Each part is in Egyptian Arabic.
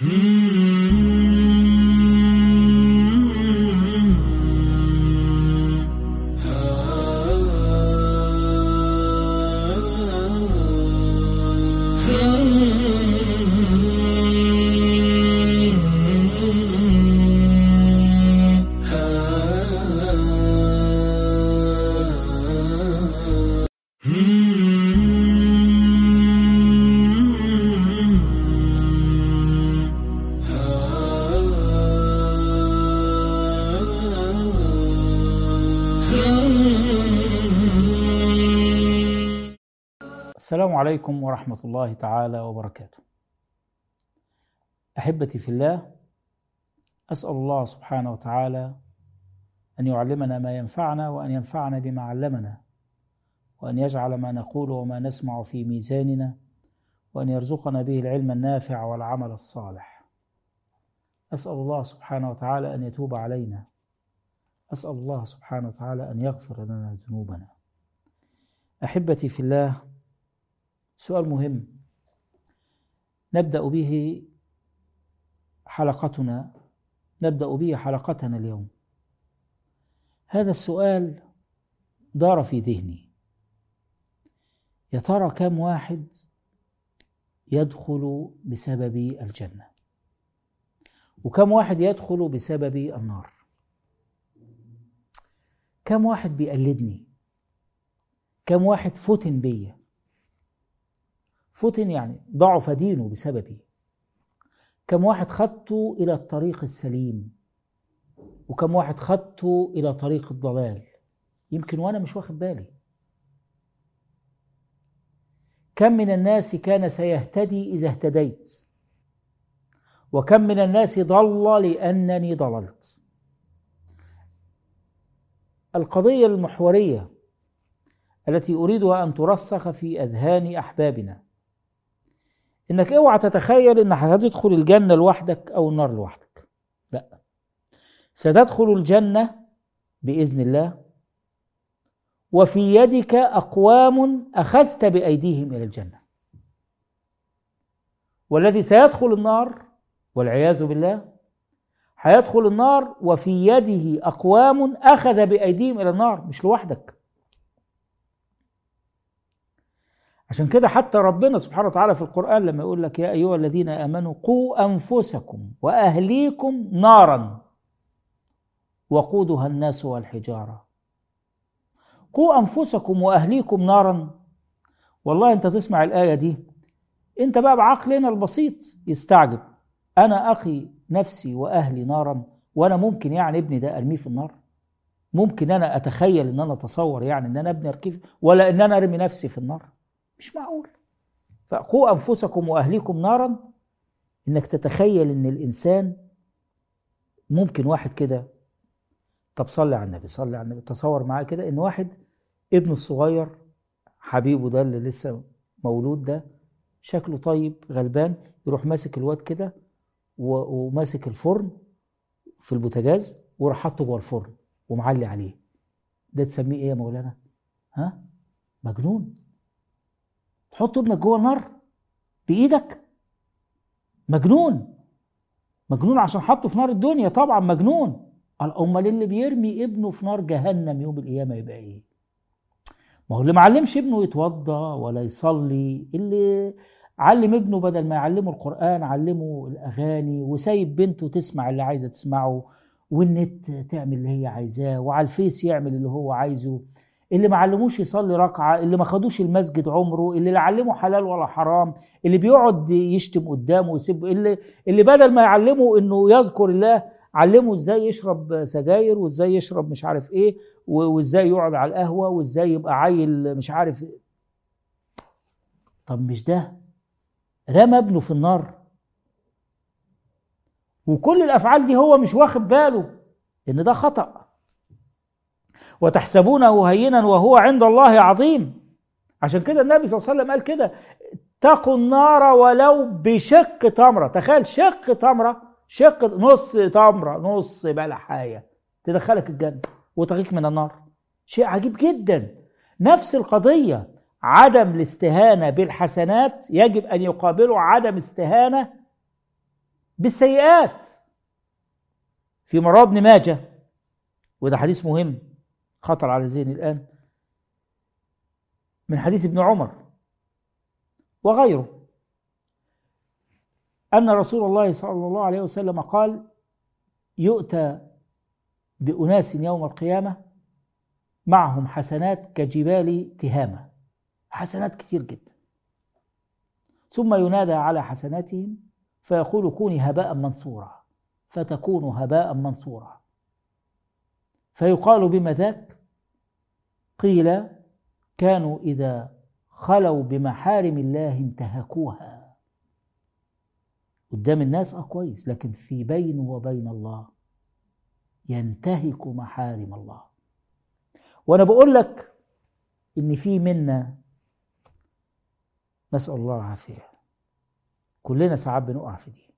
السلام عليكم ورحمة الله تعالى وبركاته. أحبتي في الله، أسأل الله سبحانه وتعالى أن يعلمنا ما ينفعنا وأن ينفعنا بما علمنا، وأن يجعل ما نقول وما نسمع في ميزاننا، وأن يرزقنا به العلم النافع والعمل الصالح. أسأل الله سبحانه وتعالى أن يتوب علينا. أسأل الله سبحانه وتعالى أن يغفر لنا ذنوبنا. أحبتي في الله، سؤال مهم نبدأ به حلقتنا نبدأ به حلقتنا اليوم هذا السؤال دار في ذهني يا ترى كم واحد يدخل بسبب الجنة وكم واحد يدخل بسبب النار كم واحد بيقلدني كم واحد فتن بيا فتن يعني ضعف دينه بسببي كم واحد خدته إلى الطريق السليم وكم واحد خدته إلى طريق الضلال يمكن وأنا مش واخد بالي كم من الناس كان سيهتدي إذا اهتديت وكم من الناس ضل لأنني ضللت القضية المحورية التي أريدها أن ترسخ في أذهان أحبابنا انك اوعى تتخيل انك هتدخل الجنه لوحدك او النار لوحدك لا ستدخل الجنه باذن الله وفي يدك اقوام اخذت بايديهم الى الجنه والذي سيدخل النار والعياذ بالله هيدخل النار وفي يده اقوام اخذ بايديهم الى النار مش لوحدك عشان كده حتى ربنا سبحانه وتعالى في القرآن لما يقول لك يا أيها الذين آمنوا قوا أنفسكم وأهليكم نارا وقودها الناس والحجارة قوا أنفسكم وأهليكم نارا والله أنت تسمع الآية دي أنت بقى بعقلنا البسيط يستعجب أنا أخي نفسي وأهلي نارا وأنا ممكن يعني ابني ده أرميه في النار ممكن أنا أتخيل أن أنا أتصور يعني أن أنا ابني أركيه ولا أن أنا أرمي نفسي في النار مش معقول فقوا انفسكم واهليكم نارا انك تتخيل ان الانسان ممكن واحد كده طب صلي على النبي صلي على النبي تصور معاه كده ان واحد ابنه الصغير حبيبه ده اللي لسه مولود ده شكله طيب غلبان يروح ماسك الواد كده وماسك الفرن في البوتاجاز وراح حاطه جوه الفرن ومعلي عليه ده تسميه ايه يا مولانا ها مجنون تحط ابنك جوه النار بايدك مجنون مجنون عشان حطه في نار الدنيا طبعا مجنون قال امال اللي بيرمي ابنه في نار جهنم يوم القيامه يبقى ايه ما هو اللي ما علمش ابنه يتوضا ولا يصلي اللي علم ابنه بدل ما يعلمه القران علمه الاغاني وسايب بنته تسمع اللي عايزه تسمعه والنت تعمل اللي هي عايزاه وعلى الفيس يعمل اللي هو عايزه اللي ما علموش يصلي ركعه اللي ما خدوش المسجد عمره اللي لا علمه حلال ولا حرام اللي بيقعد يشتم قدامه ويسب اللي اللي بدل ما يعلمه انه يذكر الله علمه ازاي يشرب سجاير وازاي يشرب مش عارف ايه وازاي يقعد على القهوه وازاي يبقى عيل مش عارف إيه. طب مش ده رمى ابنه في النار وكل الافعال دي هو مش واخد باله ان ده خطأ وتحسبونه هينا وهو عند الله عظيم عشان كده النبي صلى الله عليه وسلم قال كده اتقوا النار ولو بشق تمرة تخيل شق تمرة شق نص تمرة نص بلحاية تدخلك الجنة وتغيك من النار شيء عجيب جدا نفس القضية عدم الاستهانة بالحسنات يجب أن يقابله عدم استهانة بالسيئات في مراه ابن ماجه وده حديث مهم خطر على ذهني الآن من حديث ابن عمر وغيره أن رسول الله صلى الله عليه وسلم قال يؤتى بأناس يوم القيامة معهم حسنات كجبال تهامة حسنات كتير جدا ثم ينادى على حسناتهم فيقول كوني هباء منثورا فتكون هباء منثورا فيقال بما ذاك قيل كانوا إذا خلوا بمحارم الله انتهكوها قدام الناس اه كويس لكن في بينه وبين الله ينتهك محارم الله وانا بقول لك ان في منا نسال الله العافيه كلنا ساعات بنقع في دي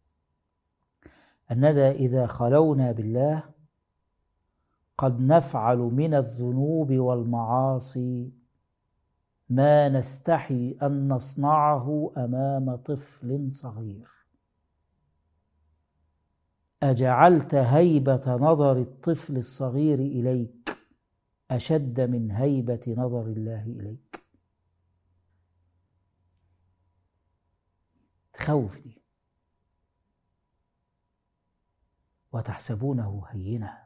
اننا اذا خلونا بالله قد نفعل من الذنوب والمعاصي ما نستحي ان نصنعه امام طفل صغير اجعلت هيبه نظر الطفل الصغير اليك اشد من هيبه نظر الله اليك تخوف دي وتحسبونه هينا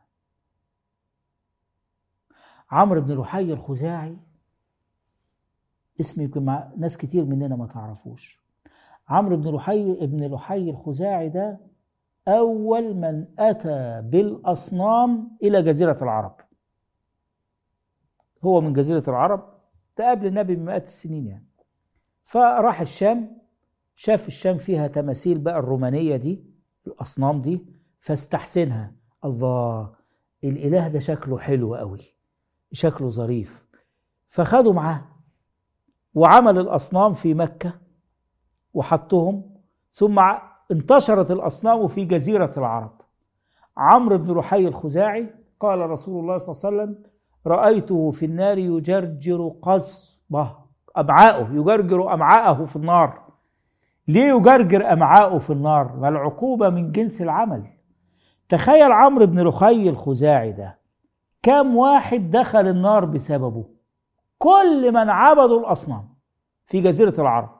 عمرو بن لحي الخزاعي اسم يمكن مع ناس كتير مننا ما تعرفوش عمرو بن لحي ابن لحي الخزاعي ده أول من أتى بالأصنام إلى جزيرة العرب هو من جزيرة العرب تقابل النبي بمئات السنين يعني فراح الشام شاف الشام فيها تماثيل بقى الرومانية دي الأصنام دي فاستحسنها الله الإله ده شكله حلو قوي شكله ظريف فخدوا معاه وعمل الأصنام في مكة وحطهم ثم انتشرت الأصنام في جزيرة العرب عمرو بن رحي الخزاعي قال رسول الله صلى الله عليه وسلم رأيته في النار يجرجر قصبه أمعاءه يجرجر أمعاءه في النار ليه يجرجر أمعاءه في النار ما العقوبة من جنس العمل تخيل عمرو بن رخي الخزاعي ده كم واحد دخل النار بسببه كل من عبدوا الأصنام في جزيرة العرب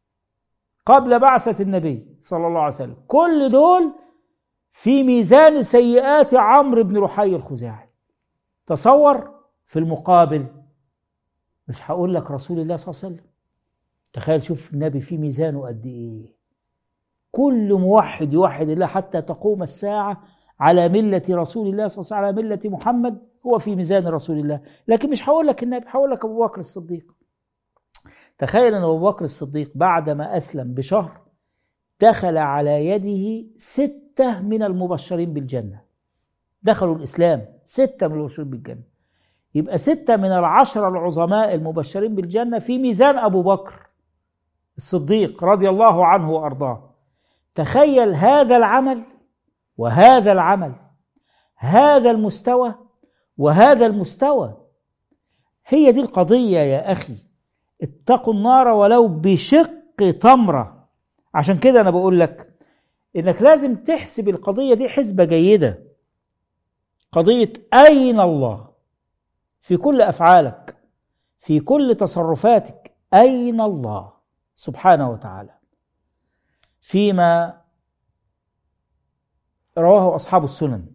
قبل بعثة النبي صلى الله عليه وسلم كل دول في ميزان سيئات عمرو بن رحي الخزاعي تصور في المقابل مش هقول لك رسول الله صلى الله عليه وسلم تخيل شوف النبي في ميزانه قد ايه كل موحد يوحد الله حتى تقوم الساعة على ملة رسول الله صلى الله عليه وسلم على ملة محمد هو في ميزان رسول الله لكن مش هقول لك النبي هقول لك أبو بكر الصديق تخيل أن أبو بكر الصديق بعدما أسلم بشهر دخل على يده ستة من المبشرين بالجنة دخلوا الإسلام ستة من المبشرين بالجنة يبقى ستة من العشرة العظماء المبشرين بالجنة في ميزان أبو بكر الصديق رضي الله عنه وأرضاه تخيل هذا العمل وهذا العمل هذا المستوى وهذا المستوى هي دي القضية يا أخي اتقوا النار ولو بشق تمرة عشان كده أنا بقول لك إنك لازم تحسب القضية دي حسبة جيدة قضية أين الله في كل أفعالك في كل تصرفاتك أين الله سبحانه وتعالى فيما رواه أصحاب السنن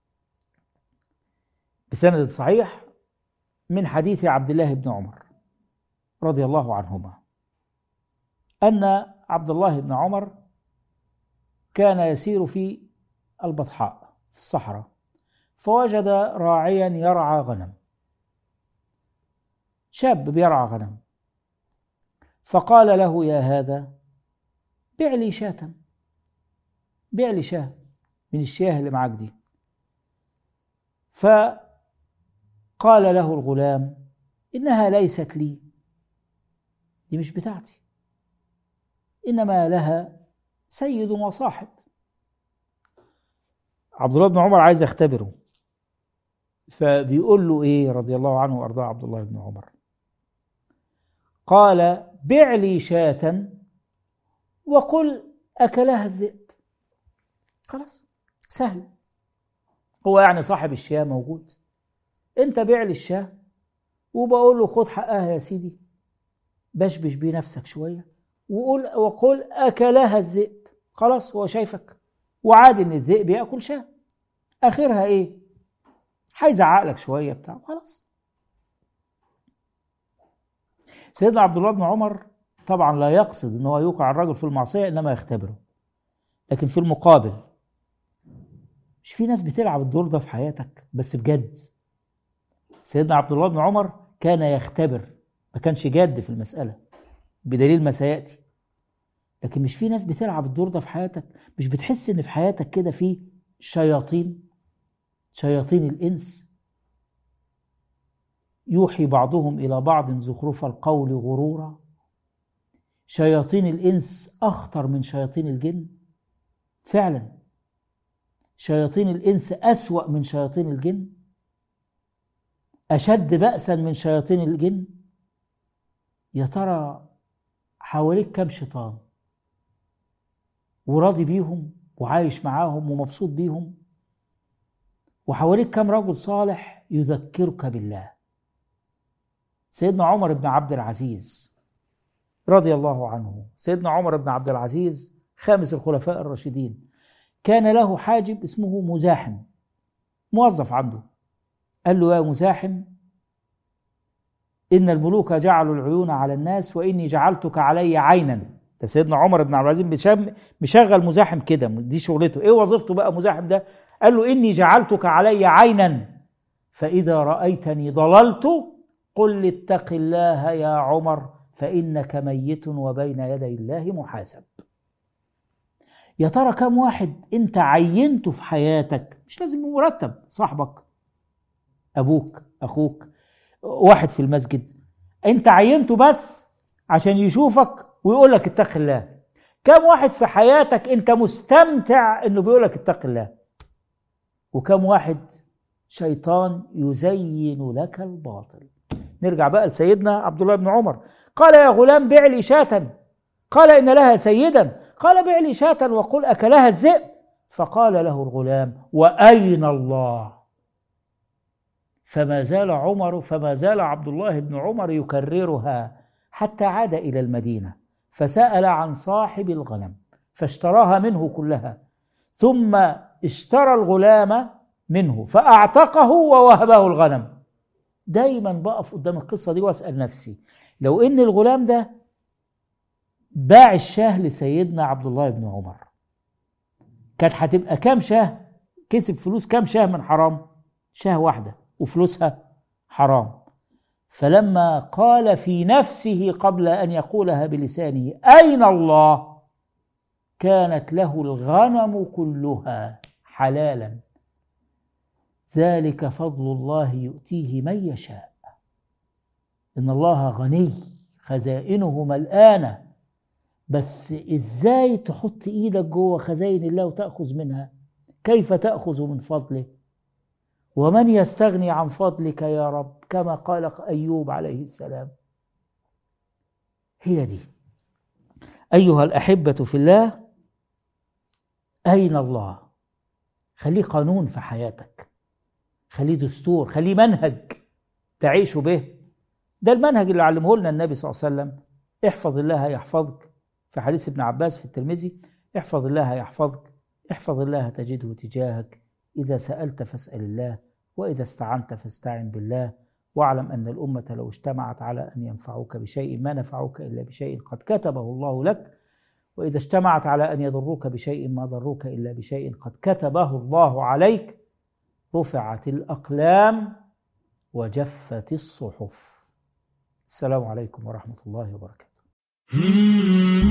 بسند صحيح من حديث عبد الله بن عمر رضي الله عنهما أن عبد الله بن عمر كان يسير في البطحاء في الصحراء فوجد راعيا يرعى غنم شاب بيرعى غنم فقال له يا هذا بع لي شاة بيع لي شاة من الشياه اللي معاك دي فقال له الغلام إنها ليست لي دي مش بتاعتي إنما لها سيد وصاحب عبد الله بن عمر عايز يختبره فبيقول له ايه رضي الله عنه وارضاه عبد الله بن عمر قال بع لي شاة وقل أكلها الذئب خلاص سهل هو يعني صاحب الشاه موجود انت بيع لي الشاه وبقول له خد حقها يا سيدي بشبش بيه نفسك شويه وقول وقل اكلها الذئب خلاص هو شايفك وعادي ان الذئب ياكل شاه اخرها ايه هيزعق لك شويه بتاع خلاص سيدنا عبد الله بن عمر طبعا لا يقصد ان هو يوقع الرجل في المعصيه انما يختبره لكن في المقابل مش في ناس بتلعب الدور ده في حياتك بس بجد سيدنا عبد الله بن عمر كان يختبر ما كانش جاد في المساله بدليل ما سياتي لكن مش في ناس بتلعب الدور ده في حياتك مش بتحس ان في حياتك كده في شياطين شياطين الانس يوحي بعضهم الى بعض زخرف القول غرورا شياطين الانس اخطر من شياطين الجن فعلا شياطين الانس اسوا من شياطين الجن اشد باسا من شياطين الجن يا ترى حواليك كم شيطان وراضي بيهم وعايش معاهم ومبسوط بيهم وحواليك كم رجل صالح يذكرك بالله سيدنا عمر بن عبد العزيز رضي الله عنه سيدنا عمر بن عبد العزيز خامس الخلفاء الراشدين كان له حاجب اسمه مزاحم موظف عنده قال له يا مزاحم إن الملوك جعلوا العيون على الناس وإني جعلتك علي عينا ده سيدنا عمر بن عبد العزيز مشغل مزاحم كده دي شغلته ايه وظيفته بقى مزاحم ده قال له إني جعلتك علي عينا فإذا رأيتني ضللت قل اتق الله يا عمر فإنك ميت وبين يدي الله محاسب يا ترى كم واحد انت عينته في حياتك مش لازم مرتب صاحبك ابوك اخوك واحد في المسجد انت عينته بس عشان يشوفك ويقول لك اتق الله كم واحد في حياتك انت مستمتع انه بيقول لك اتق الله وكم واحد شيطان يزين لك الباطل نرجع بقى لسيدنا عبد الله بن عمر قال يا غلام بع لي شاة قال إن لها سيدا قال بع لي شاة وقل أكلها الذئب فقال له الغلام وأين الله فما زال عمر فما زال عبد الله بن عمر يكررها حتى عاد إلى المدينة فسأل عن صاحب الغنم فاشتراها منه كلها ثم اشترى الغلام منه فأعتقه ووهبه الغنم دايما بقف قدام القصة دي وأسأل نفسي لو إن الغلام ده باع الشاه لسيدنا عبد الله بن عمر كانت هتبقى كام شاه كسب فلوس كام شاه من حرام شاه واحدة وفلوسها حرام فلما قال في نفسه قبل أن يقولها بلسانه أين الله كانت له الغنم كلها حلالا ذلك فضل الله يؤتيه من يشاء ان الله غني خزائنه ملآنة بس ازاي تحط ايدك جوه خزائن الله وتأخذ منها كيف تأخذ من فضله ومن يستغني عن فضلك يا رب كما قال أيوب عليه السلام هي دي أيها الأحبة في الله أين الله خليه قانون في حياتك خليه دستور خليه منهج تعيش به ده المنهج اللي علمه لنا النبي صلى الله عليه وسلم احفظ الله يحفظك في حديث ابن عباس في الترمذي احفظ الله يحفظك احفظ الله تجده تجاهك إذا سألت فاسأل الله وإذا استعنت فاستعن بالله واعلم أن الأمة لو اجتمعت على أن ينفعوك بشيء ما نفعوك إلا بشيء قد كتبه الله لك وإذا اجتمعت على أن يضروك بشيء ما ضروك إلا بشيء قد كتبه الله عليك رفعت الأقلام وجفت الصحف السلام عليكم ورحمة الله وبركاته